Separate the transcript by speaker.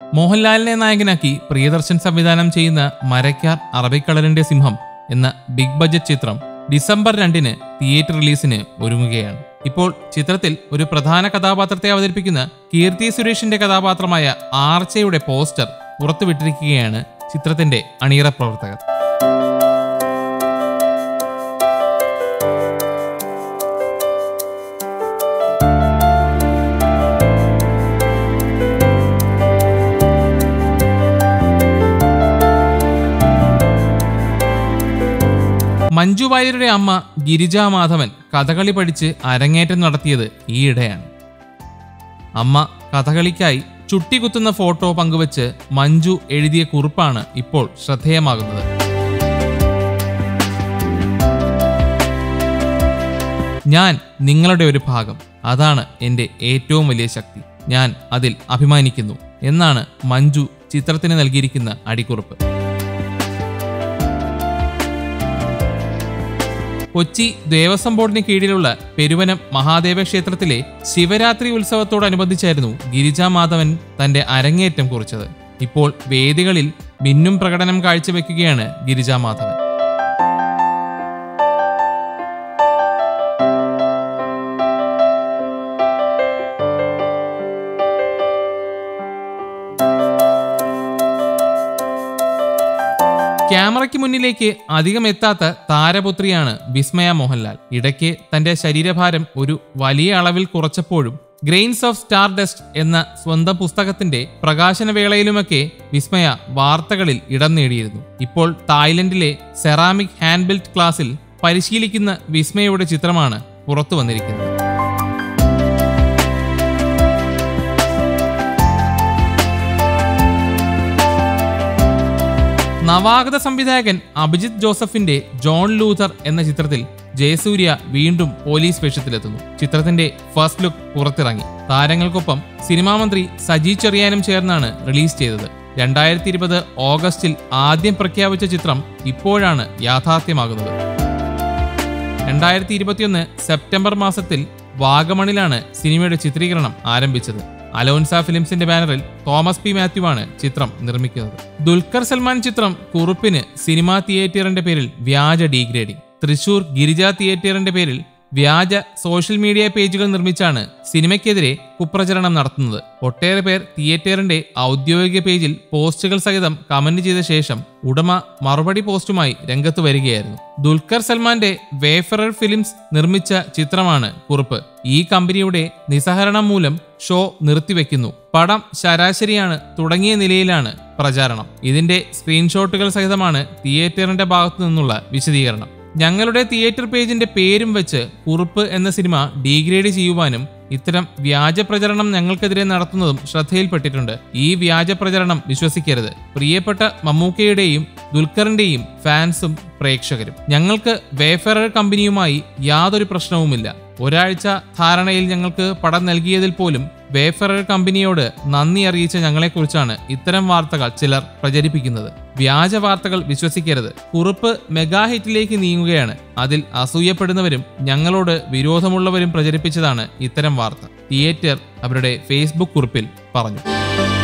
Speaker 1: മോഹൻലാലിനെ നായകനാക്കി പ്രിയദർശൻ സംവിധാനം ചെയ്യുന്ന മരക്കാർ അറബിക്കടലിന്റെ സിംഹം എന്ന ബിഗ് ബജറ്റ് ചിത്രം ഡിസംബർ രണ്ടിന് തിയേറ്റർ റിലീസിന് ഒരുങ്ങുകയാണ് ഇപ്പോൾ ചിത്രത്തിൽ ഒരു പ്രധാന കഥാപാത്രത്തെ അവതരിപ്പിക്കുന്ന കീർത്തി സുരേഷിന്റെ കഥാപാത്രമായ ആർച്ചയുടെ പോസ്റ്റർ പുറത്തുവിട്ടിരിക്കുകയാണ് ചിത്രത്തിന്റെ അണിയറ പ്രവർത്തകർ മഞ്ജു വാര്യരുടെ അമ്മ ഗിരിജാ മാധവൻ കഥകളി പഠിച്ച് അരങ്ങേറ്റം നടത്തിയത് ഈയിടെയാണ് അമ്മ കഥകളിക്കായി ചുട്ടികുത്തുന്ന ഫോട്ടോ പങ്കുവച്ച് മഞ്ജു എഴുതിയ കുറിപ്പാണ് ഇപ്പോൾ ശ്രദ്ധേയമാകുന്നത് ഞാൻ നിങ്ങളുടെ ഒരു ഭാഗം അതാണ് എൻ്റെ ഏറ്റവും വലിയ ശക്തി ഞാൻ അതിൽ അഭിമാനിക്കുന്നു എന്നാണ് മഞ്ജു ചിത്രത്തിന് നൽകിയിരിക്കുന്ന അടിക്കുറിപ്പ് കൊച്ചി ദേവസ്വം ബോർഡിന് കീഴിലുള്ള പെരുവനം മഹാദേവ ക്ഷേത്രത്തിലെ ശിവരാത്രി ഉത്സവത്തോടനുബന്ധിച്ചായിരുന്നു ഗിരിജാ മാധവൻ തന്റെ അരങ്ങേറ്റം കുറിച്ചത് ഇപ്പോൾ വേദികളിൽ മിന്നും പ്രകടനം കാഴ്ചവെക്കുകയാണ് ഗിരിജാ മാധവൻ ക്യാമറയ്ക്ക് മുന്നിലേക്ക് അധികം എത്താത്ത താരപുത്രിയാണ് വിസ്മയ മോഹൻലാൽ ഇടയ്ക്ക് തന്റെ ശരീരഭാരം ഒരു വലിയ അളവിൽ കുറച്ചപ്പോഴും ഗ്രെയിൻസ് ഓഫ് സ്റ്റാർ ഡസ്റ്റ് എന്ന സ്വന്തം പുസ്തകത്തിന്റെ പ്രകാശന വേളയിലുമൊക്കെ വിസ്മയ വാർത്തകളിൽ ഇടം നേടിയിരുന്നു ഇപ്പോൾ തായ്ലൻഡിലെ സെറാമിക് ഹാൻഡ് ബിൽറ്റ് ക്ലാസ്സിൽ പരിശീലിക്കുന്ന വിസ്മയയുടെ ചിത്രമാണ് പുറത്തു വന്നിരിക്കുന്നത് നവാഗത സംവിധായകൻ അഭിജിത് ജോസഫിന്റെ ജോൺ ലൂഥർ എന്ന ചിത്രത്തിൽ ജയസൂര്യ വീണ്ടും പോലീസ് വേഷത്തിലെത്തുന്നു ചിത്രത്തിന്റെ ഫസ്റ്റ് ലുക്ക് പുറത്തിറങ്ങി താരങ്ങൾക്കൊപ്പം സിനിമാ മന്ത്രി സജി ചെറിയാനും ചേർന്നാണ് റിലീസ് ചെയ്തത് രണ്ടായിരത്തി ഇരുപത് ഓഗസ്റ്റിൽ ആദ്യം പ്രഖ്യാപിച്ച ചിത്രം ഇപ്പോഴാണ് യാഥാർത്ഥ്യമാകുന്നത് രണ്ടായിരത്തി ഇരുപത്തിയൊന്ന് സെപ്റ്റംബർ മാസത്തിൽ വാഗമണിലാണ് സിനിമയുടെ ചിത്രീകരണം ആരംഭിച്ചത് അലോൻസ ഫിലിംസിന്റെ ബാനറിൽ തോമസ് പി മാത്യു ആണ് ചിത്രം നിർമ്മിക്കുന്നത് ദുൽഖർ സൽമാൻ ചിത്രം കുറുപ്പിന് സിനിമാ തിയേറ്ററിന്റെ പേരിൽ വ്യാജ ഡീഗ്രേഡിംഗ് തൃശൂർ ഗിരിജ തിയേറ്ററിന്റെ പേരിൽ വ്യാജ സോഷ്യൽ മീഡിയ പേജുകൾ നിർമ്മിച്ചാണ് സിനിമയ്ക്കെതിരെ കുപ്രചരണം നടത്തുന്നത് ഒട്ടേറെ പേർ തിയേറ്ററിന്റെ ഔദ്യോഗിക പേജിൽ പോസ്റ്റുകൾ സഹിതം കമന്റ് ചെയ്ത ശേഷം ഉടമ മറുപടി പോസ്റ്റുമായി രംഗത്ത് വരികയായിരുന്നു ദുൽഖർ സൽമാന്റെ വേഫറർ ഫിലിംസ് നിർമ്മിച്ച ചിത്രമാണ് കുറിപ്പ് ഈ കമ്പനിയുടെ നിസ്സഹരണം മൂലം ഷോ നിർത്തിവെക്കുന്നു പടം ശരാശരിയാണ് തുടങ്ങിയ നിലയിലാണ് പ്രചാരണം ഇതിന്റെ സ്ക്രീൻഷോട്ടുകൾ സഹിതമാണ് തിയേറ്ററിന്റെ ഭാഗത്തു നിന്നുള്ള വിശദീകരണം ഞങ്ങളുടെ തിയേറ്റർ പേജിന്റെ പേരും വെച്ച് കുറിപ്പ് എന്ന സിനിമ ഡീഗ്രേഡ് ചെയ്യുവാനും ഇത്തരം വ്യാജ പ്രചരണം ഞങ്ങൾക്കെതിരെ നടത്തുന്നതും ശ്രദ്ധയിൽപ്പെട്ടിട്ടുണ്ട് ഈ വ്യാജ പ്രചരണം വിശ്വസിക്കരുത് പ്രിയപ്പെട്ട മമ്മൂക്കയുടെയും ദുൽഖറിന്റെയും ഫാൻസും പ്രേക്ഷകരും ഞങ്ങൾക്ക് വേഫറർ കമ്പനിയുമായി യാതൊരു പ്രശ്നവുമില്ല ഒരാഴ്ച ധാരണയിൽ ഞങ്ങൾക്ക് പടം നൽകിയതിൽ പോലും വേഫറർ കമ്പനിയോട് നന്ദി അറിയിച്ച ഞങ്ങളെക്കുറിച്ചാണ് ഇത്തരം വാർത്തകൾ ചിലർ പ്രചരിപ്പിക്കുന്നത് വ്യാജ വാർത്തകൾ വിശ്വസിക്കരുത് കുറിപ്പ് മെഗാ ഹിറ്റിലേക്ക് നീങ്ങുകയാണ് അതിൽ അസൂയപ്പെടുന്നവരും ഞങ്ങളോട് വിരോധമുള്ളവരും പ്രചരിപ്പിച്ചതാണ് ഇത്തരം വാർത്ത തിയേറ്റർ അവരുടെ ഫേസ്ബുക്ക് കുറിപ്പിൽ പറഞ്ഞു